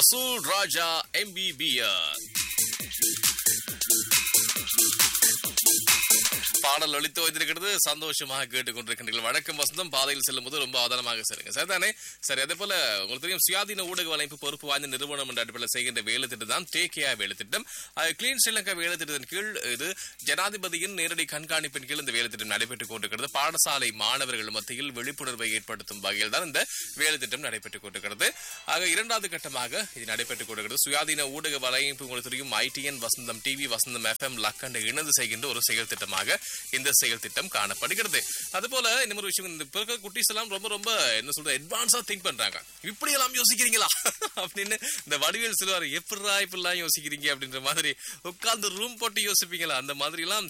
ரசூல் ராஜா MBBS பாடல் ஒழித்து வைத்திருக்கிறது சந்தோஷமாக கேட்டுக்கொண்டிருக்கின்றீர்கள் வழக்கம் வசந்தம் பாதையில் செல்லும் போது ரொம்ப ஆதாரமாக செல்லுங்க சரிதானே சரி அதே போல உங்களுக்கு தெரியும் சுயாதீன ஊடக வலைப்பு பொறுப்பு வாய்ந்த நிறுவனம் என்ற அடிப்படையில் செய்கின்ற வேலை திட்டம் தான் டேகேஆ வேலை திட்டம் கிளீன் ஸ்ரீலங்கா வேலை திட்டத்தின் கீழ் இது ஜனாதிபதியின் நேரடி கண்காணிப்பின் கீழ் இந்த வேலை திட்டம் நடைபெற்றுக் கொண்டிருக்கிறது பாடசாலை மாணவர்கள் மத்தியில் விழிப்புணர்வை ஏற்படுத்தும் வகையில் தான் இந்த வேலை திட்டம் நடைபெற்றுக் கொண்டிருக்கிறது ஆக இரண்டாவது கட்டமாக இது நடைபெற்றுக் கொண்டிருக்கிறது சுயாதீன ஊடக வலையமைப்பு உங்களுக்கு தெரியும் ITN Vasantham TV Vasantham FM லக்கண்ட இணைந்து செய்கின்ற ஒரு செயல் திட்டமாக இந்த செயல் திட்டம் காணப்படுகிறது அதுபோல இன்னொரு விஷயம் இந்த இப்ப இருக்க குட்டீஸ் எல்லாம் ரொம்ப ரொம்ப என்ன சொல்றது அட்வான்ஸா திங்க் பண்றாங்க இப்படி எல்லாம் யோசிக்கிறீங்களா அப்படின்னு இந்த வடிவேல் சொல்லுவாரு எப்படிரா இப்படிலாம் யோசிக்கிறீங்க அப்படின்ற மாதிரி உட்கார்ந்து ரூம் போட்டு யோசிப்பீங்களா அந்த மாதிரி எல்லாம்